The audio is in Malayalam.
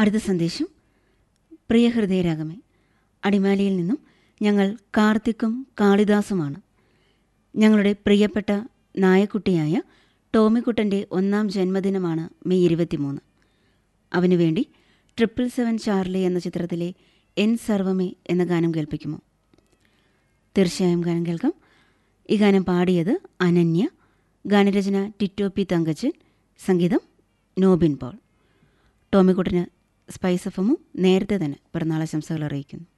അടുത്ത സന്ദേശം പ്രിയ ഹൃദയരാഗമേ അടിമാലിയിൽ നിന്നും ഞങ്ങൾ കാർത്തിക്കും കാളിദാസുമാണ് ഞങ്ങളുടെ പ്രിയപ്പെട്ട നായക്കുട്ടിയായ ടോമിക്കുട്ടൻ്റെ ഒന്നാം ജന്മദിനമാണ് മെയ് ഇരുപത്തിമൂന്ന് അവനു വേണ്ടി ട്രിപ്പിൾ സെവൻ ചാർലി എന്ന ചിത്രത്തിലെ എൻ സർവമേ എന്ന ഗാനം കേൾപ്പിക്കുമോ തീർച്ചയായും ഗാനം കേൾക്കാം ഈ ഗാനം പാടിയത് അനന്യ ഗാനരചന ടിറ്റോ പി തങ്കച്ചൻ സംഗീതം നോബിൻ പോൾ ടോമിക്കുട്ടന് സ്പൈസ് എഫമും നേരത്തെ തന്നെ പിറന്നാളാശംസകൾ അറിയിക്കുന്നു